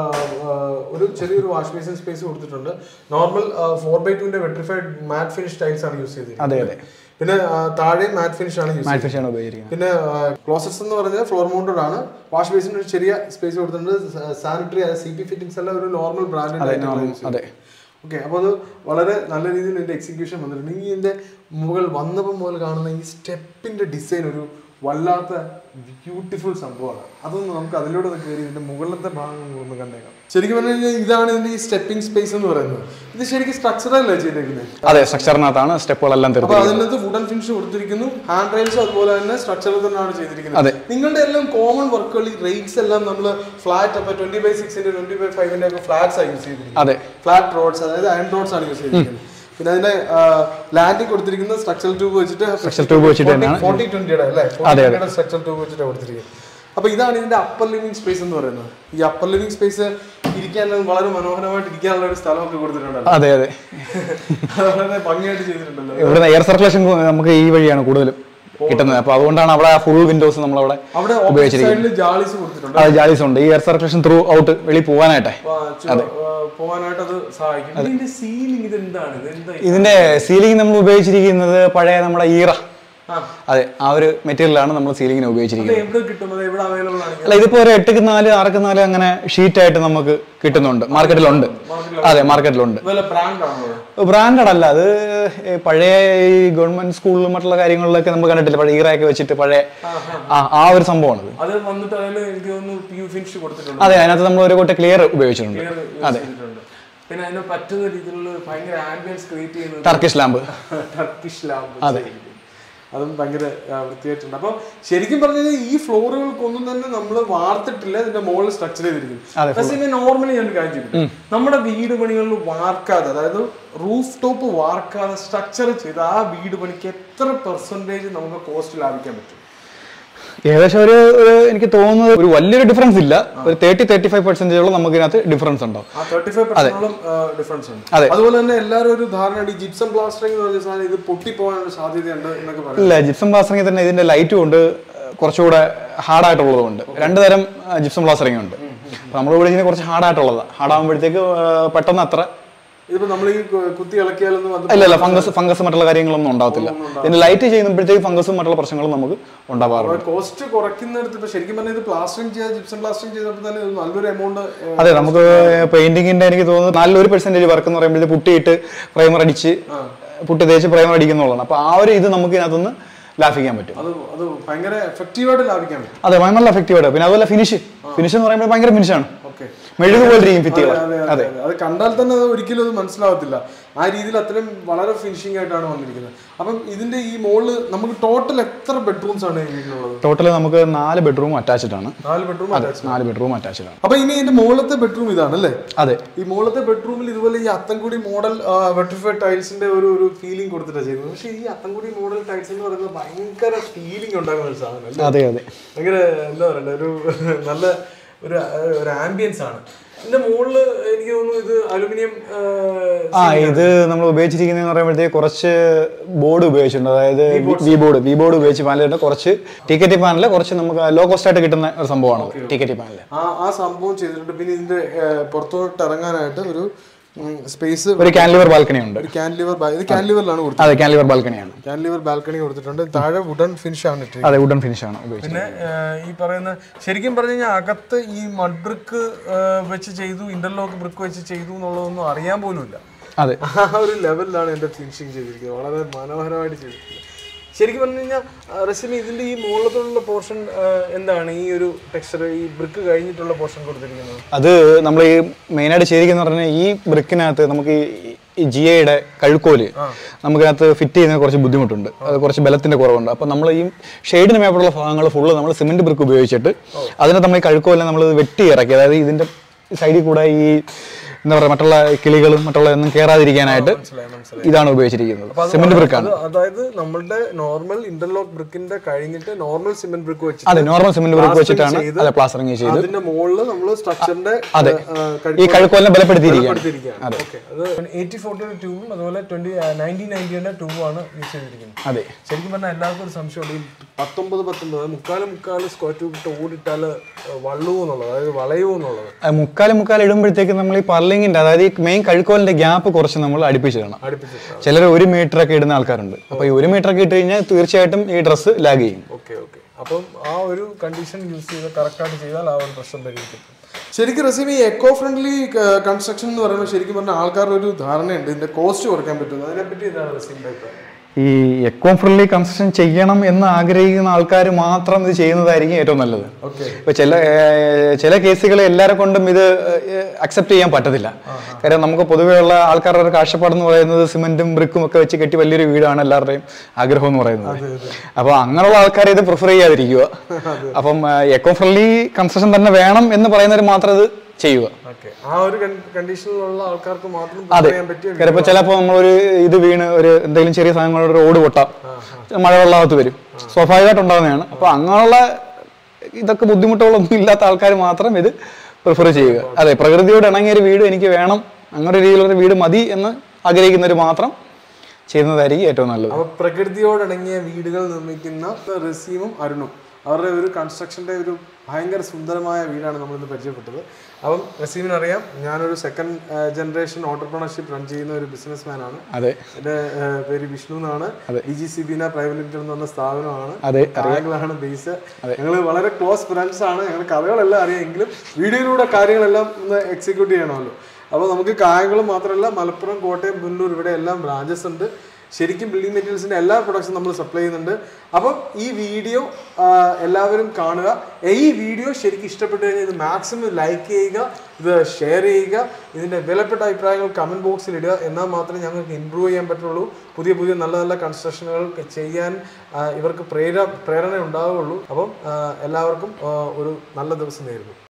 ഒരു ചെറിയൊരു വാഷ് ബേസിൻ സ്പേസ് കൊടുത്തിട്ടുണ്ട് നോർമൽ ഫോർ ബൈ ടുവിന്റെ വെട്രിഫൈഡ് മാറ്റ് ഫിനിഷ് ടൈൽസ് ആണ് യൂസ് ചെയ്തിരിക്കുന്നത് അതെ അതെ പിന്നെ ആ, താഴെ മാറ്റ് ഫിനിഷ് ആണ് യൂസ് മാറ്റ് ഫിഷ് ആണ് ഉപയോഗിച്ചിരിക്കുന്നത് പിന്നെ ക്ലോസറ്റ്സ് എന്ന് പറഞ്ഞാൽ ഫ്ലോർ മൗണ്ടഡ് ആണ് വാഷ് ബേസിന് ഒരു ചെറിയ സ്പേസ് കൊടുത്തിട്ടുണ്ട് സാനിറ്ററി സി പി ഫിറ്റിംഗ്സ് എല്ലാം ഒരു നോർമൽ ബ്രാൻഡ് അതെ ഓക്കെ അപ്പോൾ അത് വളരെ നല്ല രീതിയിൽ ഇതിന്റെ എക്സിക്യൂഷൻ വന്നിട്ടുണ്ട് ഈ ഇതിന്റെ മുകൾ വന്നപ്പം മുതൽ കാണുന്ന ഈ സ്റ്റെപ്പിന്റെ ഡിസൈൻ ഒരു വല്ലാത്ത ബ്യൂട്ടിഫുൾ സംഭവമാണ് അതൊന്ന് നമുക്ക് അതിലൂടെ ഒന്ന് കയറി ഇതിന്റെ മുകളിലത്തെ ഭാഗം ഒന്ന് കണ്ടേക്കാം ശരിക്കും പറഞ്ഞു കഴിഞ്ഞാൽ ഇതാണ് ഇതിന്റെ ഈ സ്റ്റെപ്പിംഗ് സ്പേസ് എന്ന് പറയുന്നത് ഇത് ശരിക്കും സ്ട്രക്ചറല്ലേ ചെയ്തേക്കുന്നത് അതെ സ്ട്രക്ചറിനകത്താണ് സ്റ്റെപ്പുകളെല്ലാം അപ്പൊ തീർത്തിരിക്കുന്നത് അതിനകത്ത് വുഡൻ ഫിനിഷ് കൊടുത്തിരിക്കുന്നു ഹാൻഡ് റെയിൽസ് അതുപോലെ തന്നെ സ്ട്രക്ചറിൽ തന്നെയാണ് ചെയ്തിരിക്കുന്നത് അതെ. നിങ്ങളുടെ എല്ലാം കോമൺ വർക്കുകൾ ഈ റേറ്റ്സ് എല്ലാം നമ്മൾ ഫ്ലാറ്റ് അപ്പൊ ട്വന്റി ബൈ സിക്സിന്റെ ട്വന്റി ബൈ ഫൈവിന്റെ ഒക്കെ ഫ്ലാറ്റ്സ് ആണ് യൂസ് ചെയ്തിരിക്കുന്നത് അതെ ഫ്ലാറ്റ് റോഡ്സ് അതായത് അയൺ റോഡ്സ് ആണ് യൂസ് ചെയ്തിരിക്കുന്നത് പിന്നെ അതിന്റെ ലാൻഡിൽ കൊടുത്തിരിക്കുന്ന സ്ട്രക്ചറൽ ട്യൂബ് വെച്ചിട്ട് Structural tube വെച്ചിട്ട് തന്നെയാണ് ഫോർട്ടി ട്വന്റിയുടെ അല്ലേ അതെ, സ്ട്രക്ചറൽ ട്യൂബ് വെച്ചിട്ട് കൊടുത്തിരിക്കുന്നത് അപ്പൊ ഇതാണ് ഇതിന്റെ അപ്പർ ലിവിംഗ് സ്പേസ് എന്ന് പറയുന്നത് ഈ അപ്പർ ലിവിംഗ് സ്പേസ് ഇരിക്കാൻ വളരെ മനോഹരമായിട്ട് ഇരിക്കാനുള്ള ഒരു സ്ഥലമൊക്കെ കൊടുത്തിട്ടുണ്ടല്ലോ അതെ അതെ അത് വളരെ ഭംഗിയായിട്ട് ചെയ്തിട്ടുണ്ടല്ലോ ഇവിടുന്ന് എയർ സർക്കുലേഷൻ നമുക്ക് ഈ വഴിയാണ് കൂടുതലും കിട്ടുന്നത് അപ്പൊ അതുകൊണ്ടാണ് അവിടെ ഫുൾ വിൻഡോസ് നമ്മളവിടെ അവിടെ ഓപ്പോസിറ്റ് സൈഡിൽ ജാളീസ് കൊടുത്തിട്ടുണ്ട് അത് ജാലീസ് ഉണ്ട് ഈ എയർ സർക്കുലേഷൻ ത്രൂ ഔട്ട് വെളി പോകാനായിട്ടെ അപ്പൊ ചു- ആ, പോവാനായിട്ട് അത് സഹായിക്കും ഇതിന്റെ സീലിംഗ് ഇത് എന്താണ് ഇത് എന്താ ഇതിന്റെ സീലിംഗ് നമ്മൾ ഉപയോഗിച്ചിരിക്കുന്നത് പഴയ നമ്മുടെ ഈറ ആ. അതെ ആ ഒരു മെറ്റീരിയലാണ് നമ്മൾ സീലിങ്ങിന് ഉപയോഗിച്ചിരിക്കുന്നത് ഇത് എവിടെ കിട്ടും അത് എവിടെ അവൈലബിൾ ആണ് അല്ല ഇതിപ്പോ ഒരു എട്ടുക്ക് നാല് ആറുക്ക് നാല് അങ്ങനെ ഷീറ്റ് ആയിട്ട് നമുക്ക് കിട്ടുന്നുണ്ട് മാർക്കറ്റിലുണ്ട് അതെ മാർക്കറ്റിലുണ്ട് ഇതുപോലെ ബ്രാൻഡ് ആണോ അത്? ബ്രാൻഡഡ് അല്ല അത് ഈ പഴയ ഈ ഗവൺമെന്റ് സ്കൂളിലും മറ്റുള്ള കാര്യങ്ങളിലൊക്കെ നമ്മൾ കണ്ടിട്ടില്ല പഴയ ഈറയൊക്കെ വെച്ചിട്ട് പഴയ ആ ആ ഒരു സംഭവമാണത് അത് വന്നിട്ട് അതിൽ എനിക്ക് തോന്നുന്നു പി ഫിനിഷ് കൊടുത്തിട്ടുണ്ട് അതെ അതിനകത്ത് നമ്മൾ ഒരു കൂട്ടം ക്ലിയർ ഉപയോഗിച്ചിട്ടുണ്ട് Clear use ചെയ്തിട്ടുണ്ട്. പിന്നെ അതിന് പറ്റുന്ന രീതിയിലുള്ള ഭയങ്കര ആംബിയൻസ് ക്രിയേറ്റ് ചെയ്യുന്നത് ടർക്കിഷ് ലാമ്പ് ടർക്കിഷ് ലാമ്പ് അതും ഭയങ്കര ആ, വൃത്തിയായിട്ടുണ്ട് അപ്പൊ ശരിക്കും പറഞ്ഞാൽ ഈ ഫ്ലോറുകൾക്കൊന്നും തന്നെ നമ്മൾ വാർത്തിട്ടില്ല ഇതിന്റെ മുകളിൽ സ്ട്രക്ചർ ചെയ്തിരിക്കും നോർമലി ഞാൻ ഒരു കാര്യം ചെയ്യും നമ്മുടെ വീട് പണികളിൽ വാർക്കാതെ അതായത് റൂഫ് ടോപ്പ് വാർക്കാതെ സ്ട്രക്ചർ ചെയ്ത് ആ വീട് പണിക്ക് എത്ര പെർസെന്റേജ് നമുക്ക് കോസ്റ്റ് ലാഭിക്കാൻ പറ്റും ഏകദേശം ഒരു ഒരു എനിക്ക് തോന്നുന്നത് ഒരു വലിയൊരു ഡിഫറൻസ് ഇല്ല ഒരു തേർട്ടി തേർട്ടി ഫൈവ് പെർസെന്റേജോളം നമുക്ക് ഇതിനകത്ത് ഡിഫറൻസ് ഉണ്ടാവും ആ തേർട്ടി ഫൈവ് പെർസെന്റോളം ഡിഫറൻസ് ഉണ്ട് അതെ. അതുപോലെ തന്നെ എല്ലാവരും ഒരു ധാരണ ഈ ജിപ്സം പ്ലാസ്റ്ററിംഗ് എന്ന് പറഞ്ഞ സാധനം ഇത് പൊട്ടിപ്പോകാനുള്ള സാധ്യതയുണ്ട് എന്നൊക്കെ പറയും ഇല്ല ജിപ്സം പ്ലാസ്റ്ററിംഗ് തന്നെ ഇതിന്റെ ലൈറ്റും ഉണ്ട് കുറച്ചുകൂടെ ഹാർഡായിട്ടുള്ളതും ഉണ്ട് രണ്ട് തരം ജിപ്സം പ്ലാസ്റ്ററിംഗ് ഉണ്ട് അപ്പൊ നമ്മൾ ഉപയോഗിക്കുന്നത് കുറച്ച് ഹാർഡായിട്ടുള്ളതാണ് ഹാർഡാകുമ്പോഴത്തേക്ക് പെട്ടെന്ന് അത്ര ഇതിപ്പോ നമ്മൾ ഈ കു- കുത്തി ഇളക്കിയാലൊന്നും അത് ഇല്ല ഇല്ല ഫംഗസ് ഫംഗസ് മറ്റുള്ള കാര്യങ്ങളൊന്നും ഉണ്ടാവത്തില്ല ഇതിന് ലൈറ്റ് ചെയ്യുമ്പോഴത്തേക്ക് ഫംഗസും മറ്റുള്ള പ്രശ്നങ്ങളും നമുക്ക് ഉണ്ടാവാറുണ്ട് കോസ്റ്റ് കുറയ്ക്കുന്നിടത്ത് ഇപ്പൊ ശരിക്കും പറഞ്ഞാൽ ഇത് പ്ലാസ്റ്ററിംഗ് ചെയ്ത ജിപ്സം പ്ലാസ്റ്ററിംഗ് ചെയ്തപ്പോൾ തന്നെ ഒരു നല്ലൊരു എമൗണ്ട് അതെ നമുക്ക് പെയിന്റിങ്ങിന്റെ എനിക്ക് തോന്നുന്നു നല്ലൊരു പെർസെന്റേജ് വർക്ക് എന്ന് പറയുമ്പോഴത്തേക്ക് പുട്ടിയിട്ട് പ്രൈമർ അടിച്ച് പുട്ടി തേച്ച് പ്രൈമർ അടിക്കുന്നുള്ളതാണ് അപ്പൊ ആ ഒരു ഇത് നമുക്ക് ഇതിനകത്തുനിന്ന് ലാഭിക്കാൻ പറ്റും അത് അത് ഭയങ്കര എഫക്റ്റീവായിട്ട് ലാഭിക്കാൻ പറ്റും അതെ നല്ല എഫക്റ്റീവ് ആയിട്ട് പിന്നെ അതുപോലെ ഫിനിഷ് ഫിനിഷ് എന്ന് പറയുമ്പോൾ ഭയങ്കര ഫിനിഷാണ് ഓക്കെ മെഴുക് പോലെ ഇരിക്കും ഭിത്തികൾ അതെ, അതെ, അതെ. അത് കണ്ടാൽ തന്നെ അത് ഒരിക്കലും അത് മനസ്സിലാവത്തില്ല ആ രീതിയിൽ അത്രയും വളരെ ഫിനിഷിംഗ് ആയിട്ടാണ് വന്നിരിക്കുന്നത് അപ്പം ഇതിന്റെ ഈ മോള് നമുക്ക് ടോട്ടൽ എത്ര ബെഡ്റൂംസ് ആണ് ഈ വീട്ടിലുള്ളത് ടോട്ടൽ നമുക്ക് നാല് ബെഡ്റൂം അറ്റാച്ച്ഡ് ആണ് നാല് ബെഡ്റൂം നാല് ബെഡ്റൂം അറ്റാച്ച്ഡ് ആണ് അപ്പൊ ഇനി ഇതിന്റെ മുകളിലത്തെ ബെഡ്റൂം ഇതാണ് അല്ലേ അതെ ഈ മുകളിലത്തെ ബെഡ്റൂമിൽ ഇതുപോലെ ഈ അത്തൻകുടി മോഡൽ വെട്രിഫൈഡ് ടൈൽസിന്റെ ഒരു ഒരു ഫീലിംഗ് കൊടുത്തിട്ടാണ് ചെയ്യുന്നത് പക്ഷേ ഈ അത്തൻകുടി മോഡൽ ടൈൽസ് എന്ന് പറയുന്നത് ഭയങ്കര ഫീലിംഗ് ഉണ്ടാക്കുന്ന ഒരു സാധനം അല്ലേ? അതെ അതെ ഭയങ്കര എന്താ പറയണ്ട ഒരു നല്ല ഒരു ഒരു ആംബിയൻസ് ആണ് ഇതിന്റെ മുകളില് എനിക്ക് തോന്നുന്നു ഇത് അലുമിനിയം ആ ഇത് നമ്മൾ ഉപയോഗിച്ചിരിക്കുന്നതെന്ന് പറയുമ്പോഴത്തേക്ക് കുറച്ച് ബോർഡ് ഉപയോഗിച്ചിട്ടുണ്ട് അതായത് വി ബോർഡ് വി ബോർഡ് ഉപയോഗിച്ച് പാനലിട്ട് കുറച്ച് ടിക്കറ്റ് പാനൽ കുറച്ച് നമുക്ക് ലോ കോസ്റ്റ് ആയിട്ട് കിട്ടുന്ന ഒരു സംഭവമാണ് ടിക്കറ്റ് പാനൽ ആ ആ സംഭവം ചെയ്തിട്ടുണ്ട് പിന്നെ ഇതിന്റെ ഏഹ്, പുറത്തോട്ട് ഇറങ്ങാനായിട്ട് ഒരു സ്പേസ് ഒരു കാൻലിവർ ബാൽക്കണി ഉണ്ട് ഒരു ക്യാൻലിവർ ഇത് ക്യാൻലിവറിലാണ് കൊടുത്തത് അതെ കാൻലിവർ ബാൽക്കണിയാണ് ക്യാൻലിവർ ബാൽക്കണി കൊടുത്തിട്ടുണ്ട് താഴെ വുഡൻ ഫിനിഷ് ആണ് ഇട്ടിരിക്കുന്നത് അതെ വുഡൻ ഫിനിഷ് ആണ് ഉപയോഗിച്ചത് പിന്നെ ഏഹ്, ഈ പറയുന്ന ശരിക്കും പറഞ്ഞു കഴിഞ്ഞാൽ അകത്ത് ഈ മഡ് ബ്രിക്ക് വെച്ച് ചെയ്തു ഇന്റർലോക്ക് ബ്രിക്ക് വെച്ച് ചെയ്തു എന്നുള്ളതൊന്നും അറിയാൻ പോലും ഇല്ല അതെ ആ ഒരു ലെവലിലാണ് എൻ്റെ ഫിനിഷിങ് ചെയ്തിരിക്കുന്നത് വളരെ മനോഹരമായിട്ട് ചെയ്തിരിക്കുന്നത് ശരിക്കും പറഞ്ഞു കഴിഞ്ഞാൽ റെസിമി ഇതിന്റെ ഈ മുകളിലുള്ള പോർഷൻ എന്താണ് ഈ ഒരു ടെക്സ്ചർ ഈ ബ്രിക്ക് കഴിഞ്ഞിട്ടുള്ള പോർഷൻ കൊടുത്തിരിക്കുന്നത് അത് നമ്മൾ ഈ മെയിനായിട്ട് ചെയ്തിരിക്കുന്ന പറഞ്ഞാൽ ഈ ബ്രിക്കിനകത്ത് നമുക്ക് ഈ ഈ ജി ഐയുടെ കഴുക്കോല് നമുക്കകത്ത് ഫിറ്റ് ചെയ്യുന്ന കുറച്ച് ബുദ്ധിമുട്ടുണ്ട് അത് കുറച്ച് ബലത്തിന്റെ കുറവുണ്ട് അപ്പം നമ്മൾ ഈ ഷെയ്ഡിന് മേപ്പുള്ള ഭാഗങ്ങൾ ഫുള്ള് നമ്മൾ സിമെന്റ് ബ്രിക്ക് ഉപയോഗിച്ചിട്ട് അതിനെ നമ്മൾ ഈ കഴുക്കോലിനെ നമ്മൾ വെട്ടി ഇറക്കി അതായത് ഇതിന്റെ സൈഡിൽ കൂടെ ഈ എന്താ പറയുക മറ്റുള്ള കിളികളും മറ്റുള്ള ഒന്നും കയറാതിരിക്കാനായിട്ട് മനസ്സിലായി മനസ്സിലായി ഇതാണ് ഉപയോഗിച്ചിരിക്കുന്നത് സിമെന്റ് ബ്രിക്കാണ് അത് അതായത് നമ്മളുടെ നോർമൽ ഇന്റർലോക്ക് ബ്രിക്കിന്റെ കഴിഞ്ഞിട്ട് നോർമൽ സിമെന്റ് ബ്രിക്ക് വെച്ച് അതെ നോർമൽ സിമെന്റ് ബ്രിക്ക് വെച്ചിട്ടാണ് ചെയ്ത് അതെ പ്ലാസ്റ്ററിങ് ചെയ്ത് അതിന്റെ മുകളിൽ നമ്മൾ സ്ട്രക്ചറിന്റെ അതെ. ഈ കഴുക്കോലിനെ ബലപ്പെടുത്തിയിരിക്കുകയാണ് ബലപ്പെടുത്തിയിരിക്കുകയാണ് ഓക്കെ അത് എയ്റ്റി ഫോർട്ടിയുടെ ട്യൂബും അതുപോലെ ട്വന്റി നയൻറ്റീൻ നയൻറ്റിയുടെ ട്യൂബുമാണ് യൂസ് ചെയ്തിരിക്കുന്നത് അതെ ശരിക്കും പറഞ്ഞാൽ എല്ലാവർക്കും ഒരു സംശയമുണ്ട് ഈ പത്തൊമ്പത് പത്തൊമ്പത് മുക്കാല് മുക്കാല് സ്ക്വയർ ട്യൂബ് ഇട്ട് ഓടിട്ടാൽ വള്ളുവോ എന്നുള്ളത് അതായത് വളയുമോ എന്നുള്ളത് അത് മുക്കാല് മുക്കാൽ ഇടുമ്പോഴത്തേക്ക് നമ്മൾ ഈ പർലിങ്ങിന്റെ അതായത് ഈ മെയിൻ കഴുക്കോലിന്റെ ഗ്യാപ്പ് കുറച്ച് നമ്മൾ അടുപ്പിച്ചിടണം അടുപ്പിച്ചിട്ട് ചിലർ ഒരു മീറ്റർ ഒക്കെ ഇടുന്ന ആൾക്കാരുണ്ട് അപ്പൊ ഈ ഒരു മീറ്റർ ഒക്കെ ഇട്ട് കഴിഞ്ഞാൽ തീർച്ചയായിട്ടും ഈ ഡ്രസ്സ് ലാഗ് ചെയ്യും ഓക്കെ ഓക്കെ അപ്പം ആ ഒരു കണ്ടീഷൻ യൂസ് ചെയ്ത് കറക്റ്റായിട്ട് ചെയ്താൽ ആ ഒരു പ്രശ്നം പരിഹരിക്കും ശരിക്കും റസീം ഈ എക്കോ ഫ്രണ്ട്ലി കൺസ്ട്രക്ഷൻ എന്ന് പറയുമ്പോൾ ശരിക്കും പറഞ്ഞാൽ ആൾക്കാരുടെ ഒരു ധാരണയുണ്ട് ഇതിന്റെ കോസ്റ്റ് കുറയ്ക്കാൻ പറ്റും അതിനെപ്പറ്റി എന്താണ് റസീമിന്റെ അഭിപ്രായം ഈ എക്കോ ഫ്രണ്ട്ലി കൺസ്ട്രക്ഷൻ ചെയ്യണം എന്ന് ആഗ്രഹിക്കുന്ന ആൾക്കാർ മാത്രം ഇത് ചെയ്യുന്നതായിരിക്കും ഏറ്റവും നല്ലത് ഓക്കെ ഇപ്പൊ ചില ഏർ, ചില കേസുകൾ എല്ലാരെ കൊണ്ടും ഇത് അക്സെപ്റ്റ് ചെയ്യാൻ പറ്റത്തില്ല കാര്യം നമുക്ക് പൊതുവെയുള്ള ആൾക്കാരുടെ ഒരു കാഴ്ചപ്പാടെന്ന് പറയുന്നത് സിമെന്റും ബ്രിക്കും ഒക്കെ വെച്ച് കെട്ടി വലിയൊരു വീടാണ് എല്ലാവരുടെയും ആഗ്രഹം എന്ന് പറയുന്നത് അപ്പൊ അങ്ങനെയുള്ള ആൾക്കാരെ ഇത് പ്രിഫർ ചെയ്യാതിരിക്കുക അപ്പം എക്കോ ഫ്രണ്ട്ലി കൺസ്ട്രക്ഷൻ തന്നെ വേണം എന്ന് പറയുന്നവർ മാത്രം ഇത് ചെയ്യുക ഓക്കെ ആ ഒരു കണ്ടീഷനിലുള്ള ആൾക്കാർക്ക് മാത്രം അതെ പറയാൻ പറ്റിയ ചിലപ്പോൾ ചിലപ്പോൾ നമ്മളൊരു ഇത് വീണ് ഒരു എന്തെങ്കിലും ചെറിയ സാധനങ്ങളുടെ ഒരു ഓട് പൊട്ടാം മഴവെള്ളാകത്ത് വരും സ്വാഭാവികമായിട്ട് ഉണ്ടാകുന്നതാണ് അപ്പോൾ അങ്ങനെയുള്ള ഇതൊക്കെ ബുദ്ധിമുട്ടുകളൊന്നും ഇല്ലാത്ത ആൾക്കാർ മാത്രം ഇത് പ്രിഫർ ചെയ്യുക അതെ പ്രകൃതിയോട് ഇണങ്ങിയ ഒരു വീട് എനിക്ക് വേണം അങ്ങനെ ഒരു രീതിയിലുള്ള വീട് മതി എന്ന് ആഗ്രഹിക്കുന്നവർ മാത്രം ചെയ്യുന്നതായിരിക്കും ഏറ്റവും നല്ലത് അപ്പൊ പ്രകൃതിയോടടങ്ങിയ വീടുകൾ നിർമ്മിക്കുന്ന റസീമും അരുണും അവരുടെ ഒരു കൺസ്ട്രക്ഷന്റെ ഒരു ഭയങ്കര സുന്ദരമായ വീടാണ് നമ്മൾ ഇന്ന് പരിചയപ്പെട്ടത് അപ്പം റസീമിന് അറിയാം ഞാനൊരു സെക്കൻഡ് ജനറേഷൻ ഓണ്ടർപ്രണർഷിപ്പ് റൺ ചെയ്യുന്ന ഒരു ബിസിനസ് മാനാണ് അതെ എൻ്റെ ഏഹ്, പേര് വിഷ്ണു എന്നാണ് ബി ജി സി ബിന പ്രൈവറ്റ് ലിമിറ്റഡ് എന്ന് പറഞ്ഞ സ്ഥാപനമാണ് അതെ കായംകുളമാണ് ബേസ് ഞങ്ങൾ വളരെ ക്ലോസ് ഫ്രണ്ട്സ് ആണ് ഞങ്ങൾ കഥകളെല്ലാം അറിയാമെങ്കിലും വീഡിയോയിലൂടെ കാര്യങ്ങളെല്ലാം ഒന്ന് എക്സിക്യൂട്ട് ചെയ്യണമല്ലോ അപ്പോൾ നമുക്ക് കായംകുളം മാത്രമല്ല മലപ്പുറം കോട്ടയം പുല്ലൂർ ഇവിടെ എല്ലാം ബ്രാഞ്ചസ് ഉണ്ട് ശരിക്കും ബിൽഡിംഗ് മെറ്റീരിയൽസിന്റെ എല്ലാ പ്രൊഡക്ട്സും നമ്മൾ സപ്ലൈ ചെയ്യുന്നുണ്ട് അപ്പം ഈ വീഡിയോ എല്ലാവരും കാണുക ഈ വീഡിയോ ശരിക്കും ഇഷ്ടപ്പെട്ടു കഴിഞ്ഞാൽ ഇത് മാക്സിമം ലൈക്ക് ചെയ്യുക ഇത് ഷെയർ ചെയ്യുക ഇതിന്റെ വിലപ്പെട്ട അഭിപ്രായങ്ങൾ കമന്റ് ബോക്സിൽ ഇടുക എന്നാൽ മാത്രമേ ഞങ്ങൾക്ക് ഇമ്പ്രൂവ് ചെയ്യാൻ പറ്റുള്ളൂ പുതിയ പുതിയ നല്ല നല്ല കൺസ്ട്രക്ഷനുകൾ ചെയ്യാൻ ആ, ഇവർക്ക് പ്രേര പ്രേരണ ഉണ്ടാവുകയുള്ളൂ അപ്പം ആ, എല്ലാവർക്കും ആ, ഒരു നല്ല ദിവസം നേരുന്നു